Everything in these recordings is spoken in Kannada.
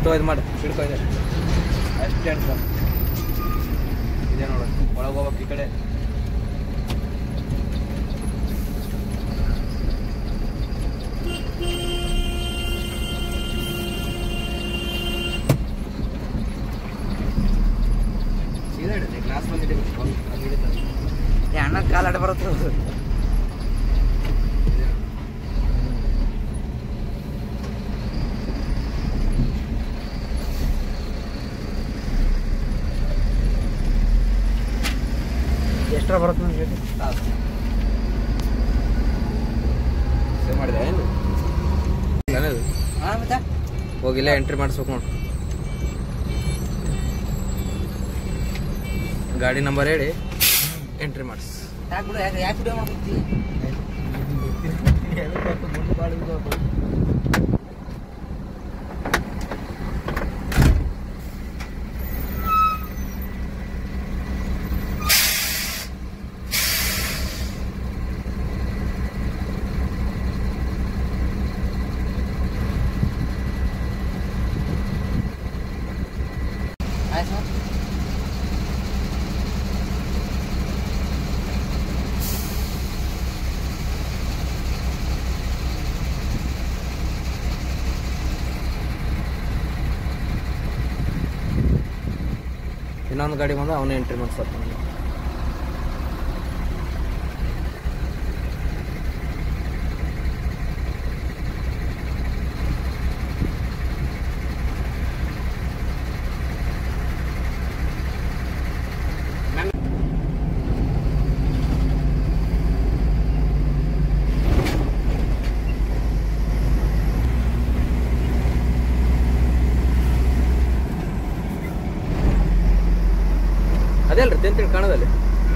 ಇಟ್ಟು ಇದು ಮಾಡಿ ಹಿಡ್ಕೊ ಇದೆ ಅಷ್ಟೇ ಸರ್ ಇದೆ ನೋಡು ಒಳಗೆ ಹೋಗ್ಬೇಕು ಈ ಕಡೆ ಸೀದಾ ಹಿಡಿದೆ ಗ್ಲಾಸ್ ಬಂದಿದೆ ಅಲ್ಲಿ ಹಿಡಿತದೆ ಅಣ್ಣ ಕಾಲಾಡ ಬರುತ್ತೆ ಎಷ್ಟರ ಬರುತ್ತೆ ನನಗೆ ಸೇವ್ ಮಾಡಿದೆ ಏನು ಏನದು ಹಾಂ ಮತ್ತೆ ಹೋಗಿಲ್ಲ ಎಂಟ್ರಿ ಮಾಡಿಸ್ಬೇಕು ನೋಡು ಗಾಡಿ ನಂಬರ್ ಹೇಳಿ ಎಂಟ್ರಿ ಮಾಡಿಸ್ ಯಾಕೆ ಬಿಡು ಯಾಕೆ ಯಾಕೆ ವಿಡಿಯೋ ಮಾಡ್ಕೊತಿ ಆಯ್ತು ಸರ್ ಇನ್ನೊಂದು ಗಾಡಿ ಬಂದು ಅವನೇ ಎಂಟ್ರಿ ಮಾಡಿಸ್ತಾನೆ ಅದೇ ಅಲ್ರಿ ತಿಂತೀನಿ ಕಾಣದಲ್ಲಿ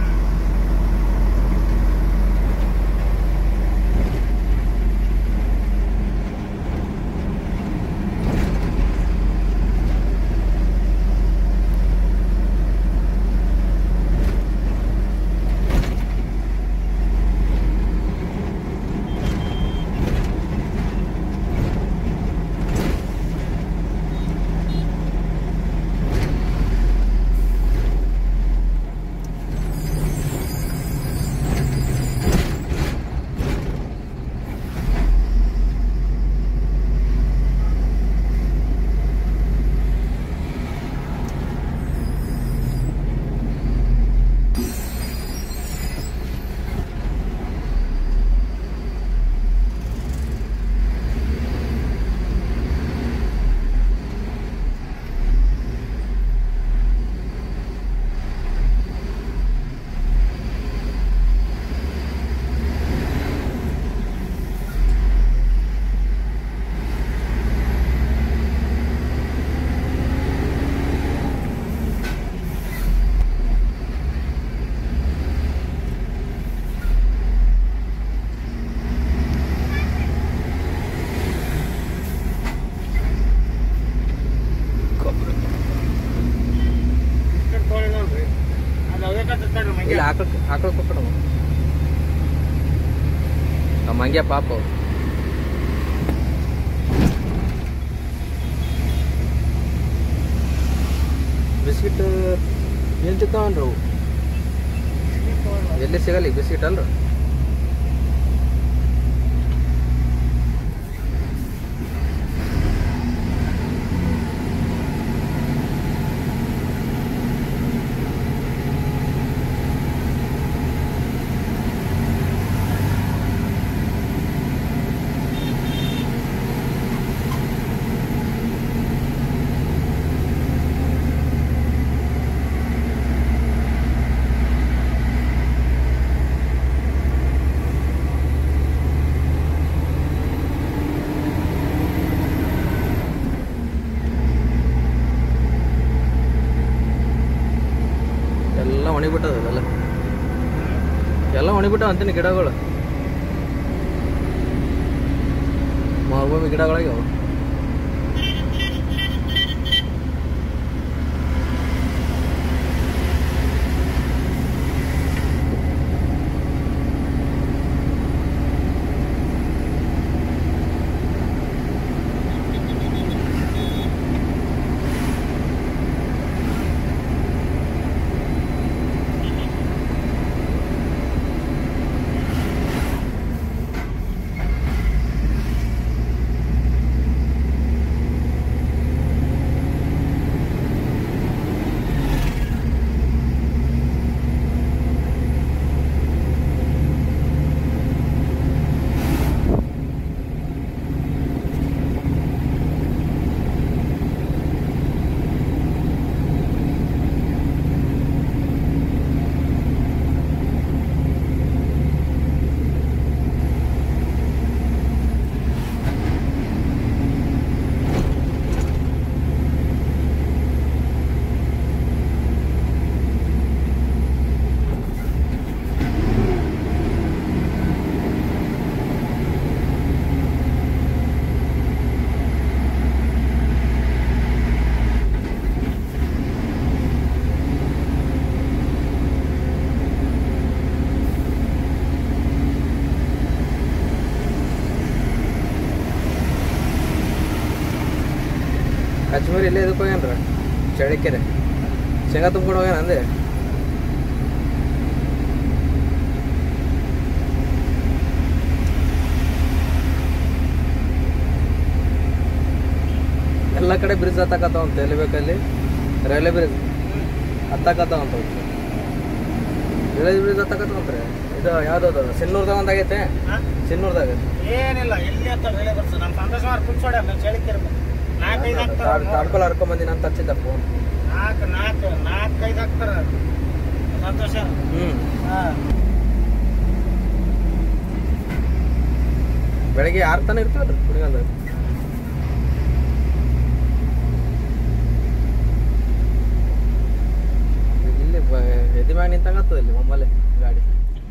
ಇಲ್ಲ ಆಕಳ ಆಕಳ ಕೊಕ್ಕಡ ನಮ್ಮ ಹಂಗೆ ಪಾಪ ಅವು. ಬಿಸ್ಕಿಟ್ ಏನು ಸಿಗ್ತಾವನ್ರಿ ಅವು ಎಲ್ಲಿ ಸಿಗಲ್ಲ ಈ ಬಿಸ್ಕಿಟ್ ಅಲ್ರಿ ಎಲ್ಲ ಒಣಗಿಬಿಟ್ಟದ ಎಲ್ಲ ಎಲ್ಲ ಒಣಗಿಬಿಟ್ಟಾವ ಅಂತೀನಿ ಗಿಡಗಳು ಮರುಭೂಮಿ ಗಿಡಗಳಾಗ್ಯಾವ ಕಾಶ್ಮೀರ ಇಲ್ಲೇ ಇದಕ್ಕೆ ಹೋಗ್ಯಾನ್ರ ಚಳಿಕೆರೆ ಶೇಂಗಾ ತುಂಬ್ಕೊಂಡು ಹೋಗ್ಯಾನ ಅಂದೆ ಎಲ್ಲ ಕಡೆ ಬ್ರಿಡ್ಜ್ ಹತ್ತಕತ್ತಾವಂತ ಎಲ್ಲಿ ಬೇಕಲ್ಲಿ ರೈಲ್ವೆ ಬ್ರಿಡ್ಜ್ ಹತ್ತಕತ್ತಾವಂತ ರೈಲ್ವೆ ಬ್ರಿಡ್ಜ್ ಹತ್ತಕತ್ತಾವಂತ್ರಿ ಇದು ಯಾವ್ದು ಸಿನ್ನೂರ್ದಾಗ ಒಂದು ಆಗೈತೆ ಸಿನ್ನೂರ್ದಾಗ ಏನಿಲ್ಲ ಎಲ್ಲಿ ಅಂತ ಹೇಳಿ ಬರ್ತದೆ ನಮ್ಮ ಸಂತೋಷ ಮಾರ್ ಕುಂಚೋಡ ಚಳಿಕೆರೆ ನಾಲ್ಕೈದು ಹಾಕ್ತಾರ ತಾಡ್ಕೊಲ್ ಹರ್ಕೊಂಬಂದಿನ ಅಂತ ಹಚ್ಚಿದ್ದ ಫೋನ್ ನಾಲ್ಕು ನಾಲ್ಕು ನಾಲ್ಕೈದು ಹಾಕ್ತಾರ ಸಂತೋಷ ಹ್ಞೂ ಹಾ ಬೆಳಗ್ಗೆ ಆರು ತನ ಇರ್ತಾವ್ರಿ ಕುಣಿಗಲ್ದಾಗ ಇಲ್ಲಿ ಬ- ಎದಿ ಮ್ಯಾಗ ನಿಂತಂಗ ಆಗ್ತದೆ ಇಲ್ಲಿ ಒಮ್ಮಲೆ ಗಾಡಿ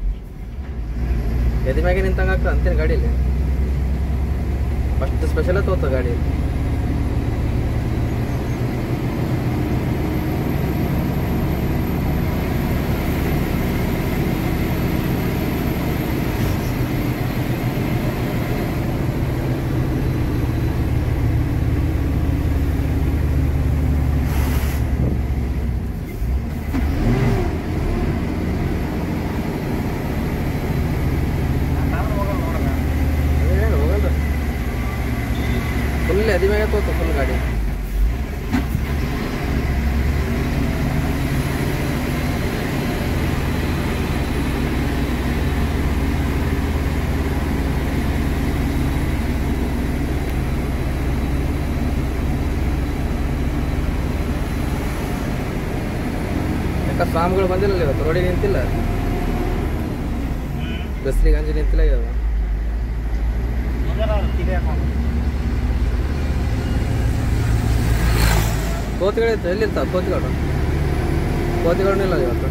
ಎದಿ ಮ್ಯಾಗೆ ನಿಂತಂಗ ಆಗ್ತದೆ ಅಂತೀನಿ ಗಾಡಿಯಲ್ಲಿ ಫಸ್ಟ್ ಸ್ಪೆಷಲ್ ತಗೋತ ಗಾಡಿ ಏನು ಹೋಗಲ್ಲ ಫುಲ್ ಎದಿ ಮ್ಯಾಗೆ ತಗೋತ ಫುಲ್ ಗಾಡಿ ಯಾಕ ಸ್ವಾಮಿಗಳು ಬಂದಿಲ್ಲ ಇವತ್ತು ರೋಡಿಗೆ ನಿಂತಿಲ್ಲ ಬಿಸ್ಲಿಗೆ ಅಂಜಿ ನಿಂತಿಲ್ಲ ಇವಾಗ ಕೋತಿಗಳಿತ್ತು ಎಲ್ಲಿರ್ತಾವ ಕೋತಿಗಳು ಕೋತಿಗಳನ್ನಿಲ್ಲ ಇವತ್ತು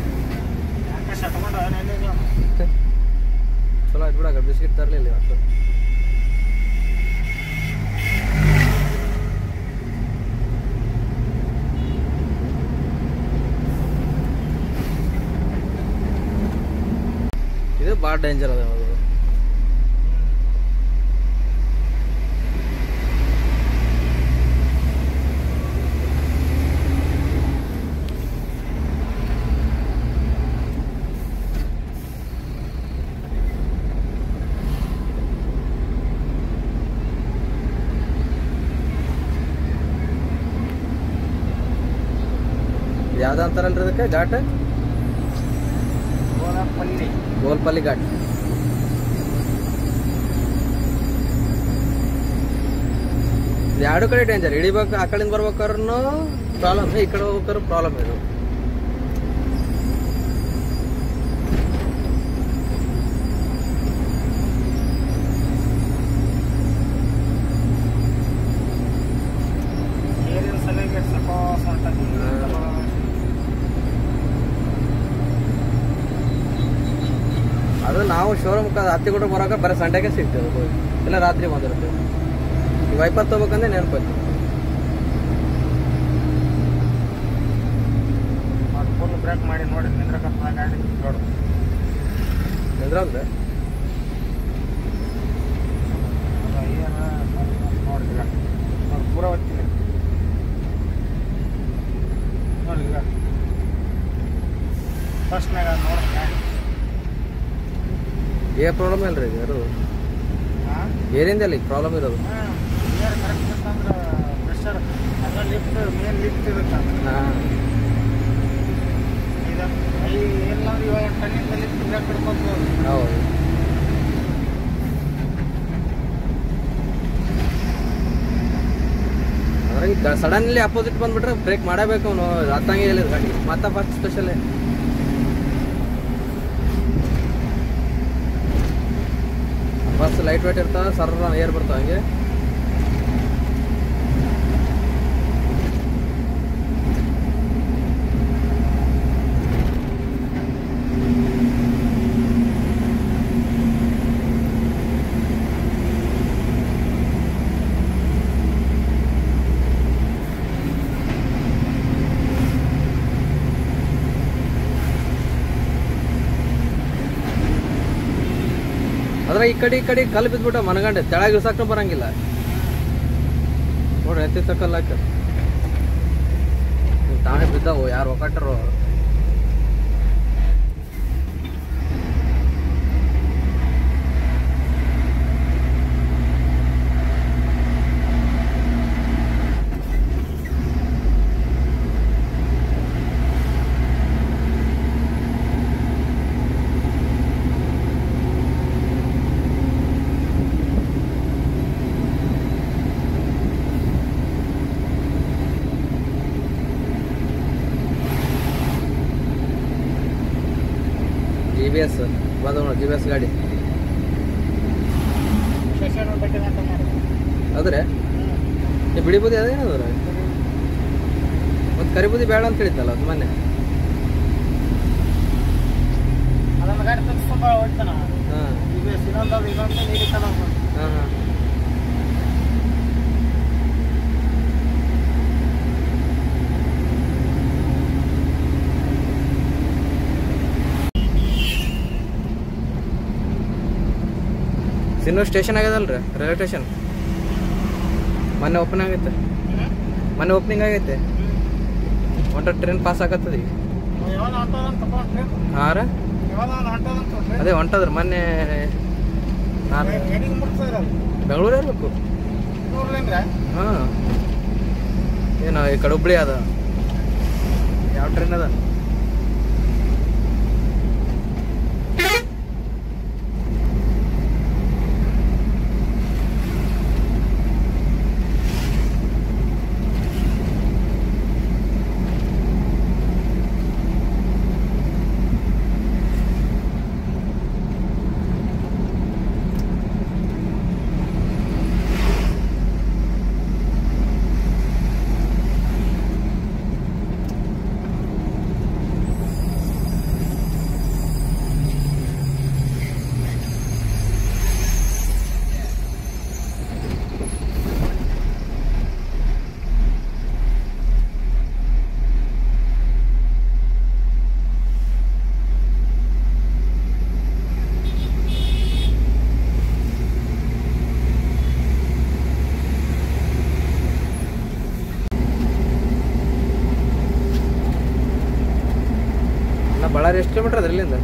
ಚಲೋ ಆಯ್ತು ಬಿಡಾಕ ಬಿಸ್ಕಿಟ್ ತರಲಿಲ್ಲ ಇವತ್ತು ಇದು ಭಾಳ ಡೇಂಜರ್ ಅದ ಅದು ಯಾವ್ದು ಅಂತಾರಲ್ರಿ ಅದಕ್ಕೆ ಘಾಟ್ ಗೋಲ್ಪಲ್ಲಿ ಘಾಟ್ ಇದು ಎರಡು ಕಡೆ ಡೇಂಜರ್ ಇಳಿಬೇಕು ಆ ಕಡೆಯಿಂದ ಬರ್ಬೇಕಾದ್ರೂ ಪ್ರಾಬ್ಲಮ್ ಈ ಕಡೆ ಹೋಗ್ಬೇಕಾದ್ರೂ ಪ್ರಾಬ್ಲಮ್ ಇದು ಏರಿನ ಸಲಹೆಗೆ ಸಕೋಸ ಅದು ನಾವು ಶೋರೂಮ್ ಹತ್ತಿ ಕೊಟ್ಟು ಬರೋಕೆ ಬರೀ ಸಂಡೆಗೆ ಸಿಗ್ತದೆ ಅದು. ಇಲ್ಲ ರಾತ್ರಿ ಬಂದಿರುತ್ತೆ ಈ ವೈಪರ್ ತಗೋಬೇಕಂದ್ರೆ ನೆನಪೈತಿ ಫುಲ್ ಬ್ರೇಕ್ ಮಾಡಿ ನೋಡಿ ನಿಂದ್ರಕತ್ತ ಗಾಡಿ ನೋಡು ನಿಂದ್ರಂದ್ರೆ ಅದು ಏನ ನೋಡಿ ಈಗ ನೋಡಿ ಪೂರ ಒತ್ತೀನಿ ನೋಡಿ ಈಗ ಫಸ್ಟ್ನಾಗ ನೋಡಿ ಗಾಡಿ ಏ ಪ್ರಾಬ್ಲಮ್ ಇಲ್ಲ ರೀ ಅದು ಹಾಂ ಏರಿಂದ ಈಗ ಪ್ರಾಬ್ಲಮ್ ಇರೋದು ಏರ್ ಕರೆಕ್ಟ್ ಅಂತಂದ್ರೆ ಪ್ರೆಷರ್ ಅದ್ರ ಲಿಫ್ಟ್ ಮೇನ್ ಲಿಫ್ಟ್ ಇರುತ್ತೆ ಹಾಂ ಇದು ಐ ಎಲ್ಲಂದ್ರೆ ಏಳು ಟನ್ನಿಂದ ಲಿಫ್ಟ್ ಬ್ರೇಕ್ ಹಿಡ್ಕೊಂಡು ಹೌದು ಅದ್ರಾಗ ಈಗ ಸಡನ್ಲಿ ಅಪೋಸಿಟ್ ಬಂದ್ಬಿಟ್ರೆ ಬ್ರೇಕ್ ಮಾಡಬೇಕು ಅವನು ಹತ್ತಂಗೆ ಹೇಳಿದ ಗಾಡಿ ಮತ್ತೆ first special bus light weight ಇರ್ತಾವ ಸರ್ರ ಏರ್ ಬರ್ತಾವ ಹಂಗೆ ಅದ್ರ ಈ ಕಡೆ ಈ ಕಡೆ ಕಲ್ಲು ಬಿದ್ಬಿಟ್ಟ ಮನಗಂಡೆ ತೆಳಗೆ ಇಳ್ಸಕ್ಕೂ ಬರಂಗಿಲ್ಲ ನೋಡ್ರಿ ಎತ್ತಿತ್ತ ಕಲ್ಲು ಹಾಕ ತಾವೇ ಬಿದ್ದಾವು ಯಾರು ಒಕ್ಕಟ್ಟರು ಜಿ ಬಿ ಎಸ್ ಬಂದವ ನೋಡಿ ಜಿ ಬಿ ಎಸ್ ಗಾಡಿ ಶಶಿಯನ್ನು ಬೆಟ್ಟ ಅಂತ ಮಾಡಿ ಅದ್ರೆ ಈ ಬಿಳಿ ಬೂದಿ ಅದೇನದ್ರ ಮತ್ತು ಕರಿ ಬೂದಿ ಬೇಡ ಅಂತ ಹೇಳಿದ್ನಲ್ಲ ಅದು ಮೊನ್ನೆ ಅದನ್ನ ಗಾಡಿ ತಗ್ಸ್ಕೊಂಡ್ ಹೊಡ್ತಾನ ಹಾಂ ಈಗ ಇನ್ನೊಂದು ಇನ್ನೊಂದು ನೀಡಿ ತಗೊಂಡು ಹಾಂ ಹಾಂ ಸಿನ್ನೂರು ಸ್ಟೇಷನ್ ಆಗ್ಯದಲ್ರಿ ರೈಲ್ವೆ ಸ್ಟೇಷನ್ ಮೊನ್ನೆ ಓಪನ್ ಆಗೈತೆ ಮೊನ್ನೆ ಓಪನಿಂಗ್ ಆಗೈತೆ ಒಟ್ಟು ಟ್ರೈನ್ ಪಾಸ್ ಆಗತ್ತದ ಈಗ ಯಾವಾಗ ಹೊಂಟೋದಂತ ತಗೊಂಡ್ರಿ ಹಾಂ ರೀ ಯಾವಾಗ ಹೊಂಟೋದಂತ ತಗೊಂಡ್ರಿ ಅದೇ ಹೊಂಟದ್ರಿ ಮೊನ್ನೆ ನಾನು ಎಲ್ಲಿಗೆ ಮುಟ್ತಿದ್ರ ಬೆಂಗಳೂರು ಇರ್ಬೇಕು ನೋಡ್ಲೇನ್ರ ಹಾಂ ಏನು ಈ ಕಡೆ ಹುಬ್ಳಿ ಅದ ಯಾವ ಟ್ರೈನ್ ಅದ ನಾ ಬಳ್ಳಾರಿ ಎಷ್ಟು ಕಿಲೋಮೀಟ್ರ್ ಅದ ಇಲ್ಲಿಂದ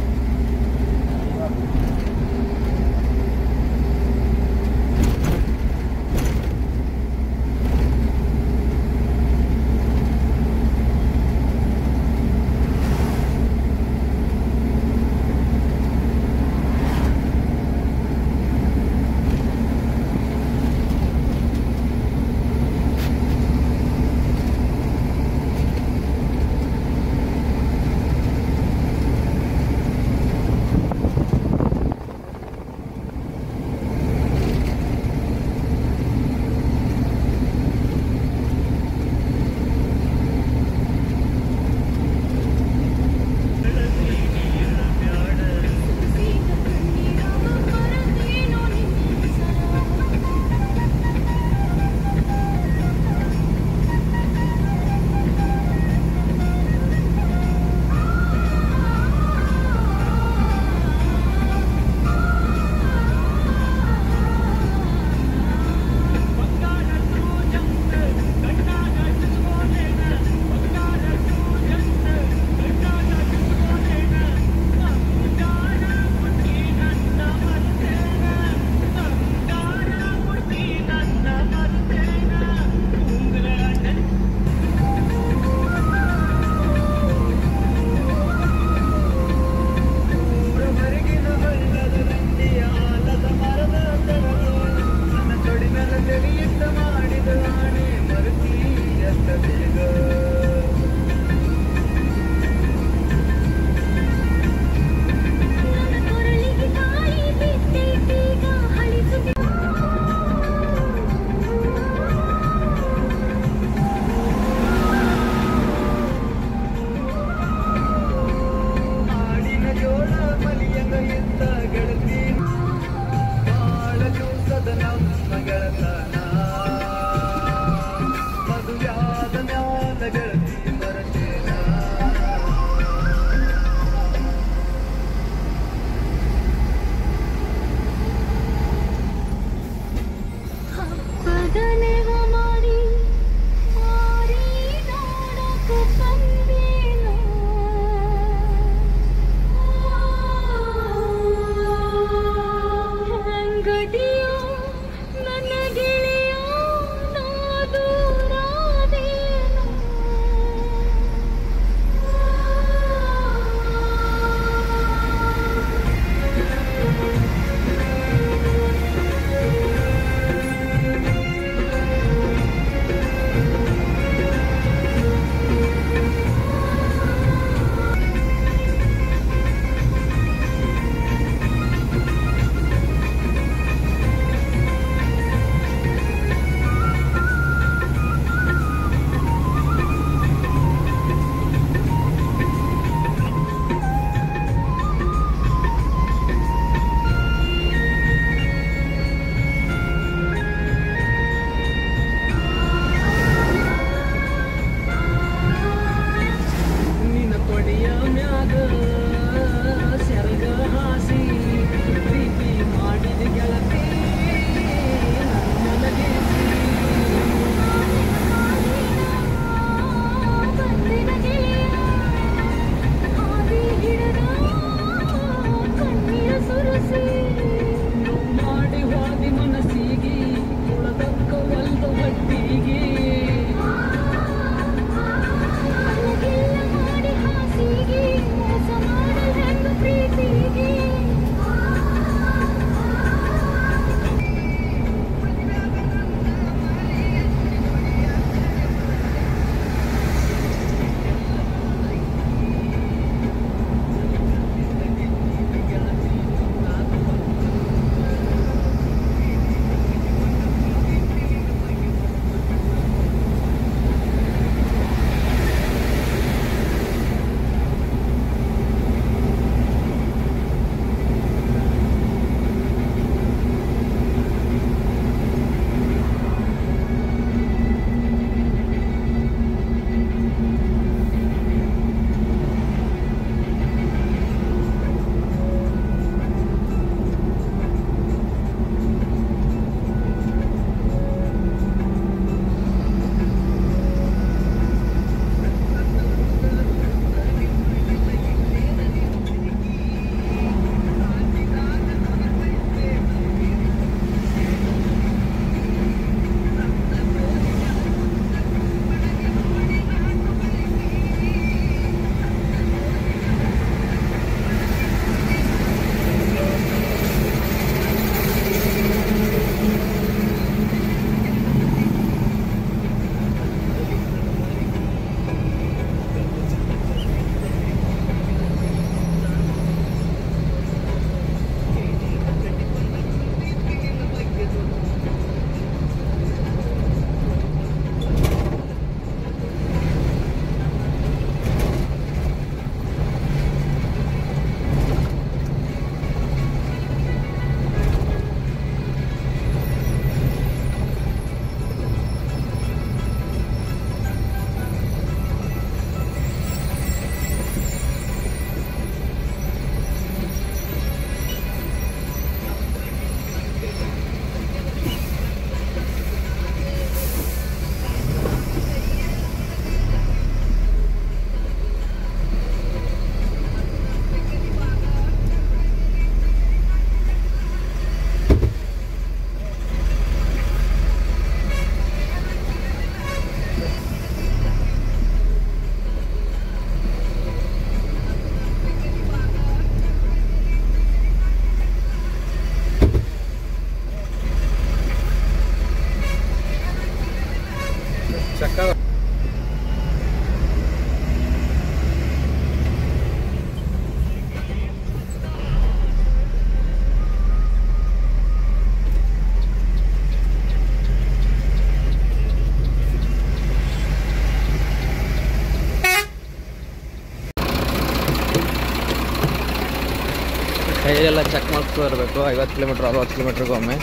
ಡೈಲಿ ಎಲ್ಲ ಚೆಕ್ ಮಾಡ್ತಾ ಇರಬೇಕು ಐವತ್ತು ಕಿಲೋಮೀಟ್ರ್ ಅರವತ್ತು ಕಿಲೋಮೀಟ್ರಿಗೆ ಒಮ್ಮೆ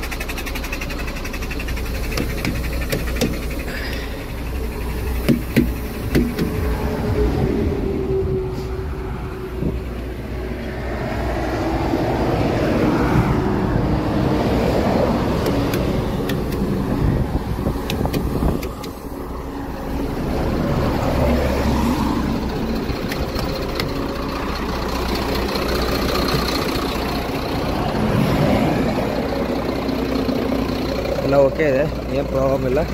ಎಲ್ಲ ಓಕೆ ಇದೆ ಏನು ಪ್ರಾಬ್ಲಮ್ ಇಲ್ಲ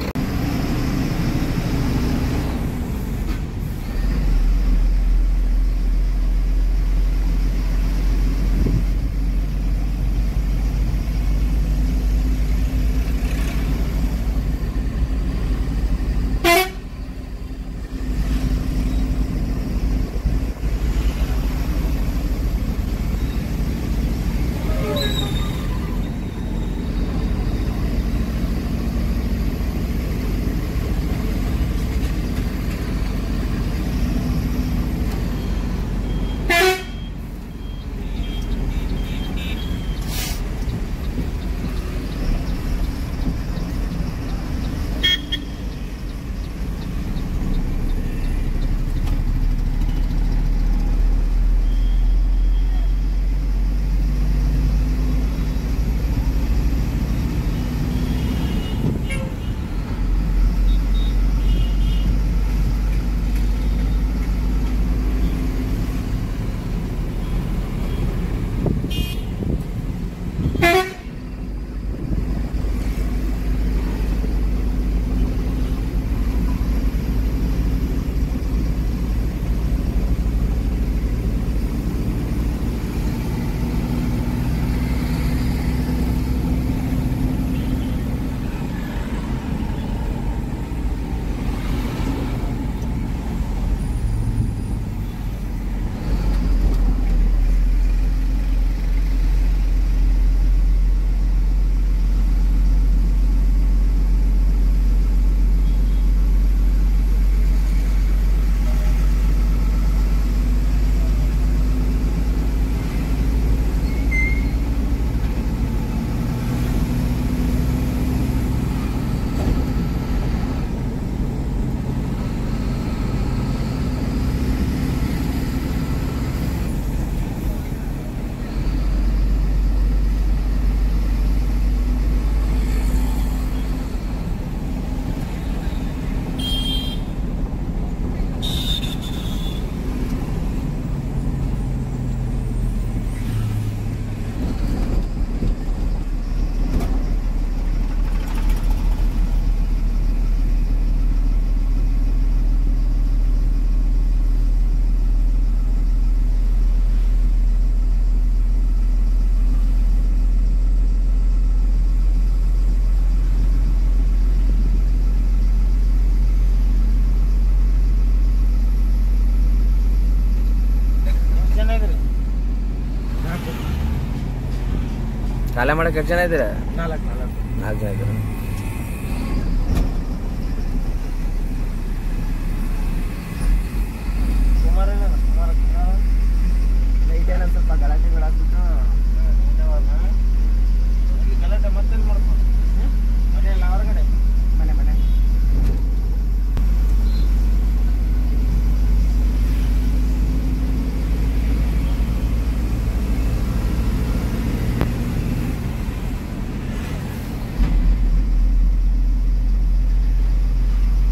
ಜನ ಇದ್ರಿ ಕಾಲೇ ಮಾಡಕ್ಕೆ ಎಷ್ಟು ಜನ ಇದ್ದೀರಾ ನಾಲ್ಕು ನಾಲ್ಕು ನಾಲ್ಕು ಜನ ಇದ್ದೀರಾ ಕುಮಾರ ಕುಮಾರ ಲೈಟ್ ಏನೋ ಸ್ವಲ್ಪ ಗಲಾಟೆಗಳಾಗ್ಬಿಟ್ಟು ಗಲಾಟೆ ಮತ್ತೇನು ಮಾಡ್ಕೊಂಡು ಮನೆಯಲ್ಲ ಹೊರಗಡೆ ಮನೆ ಮನೆ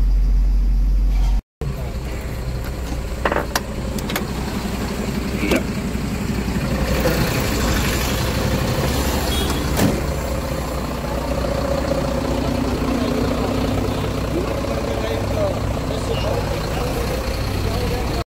ಇಲ್ಲ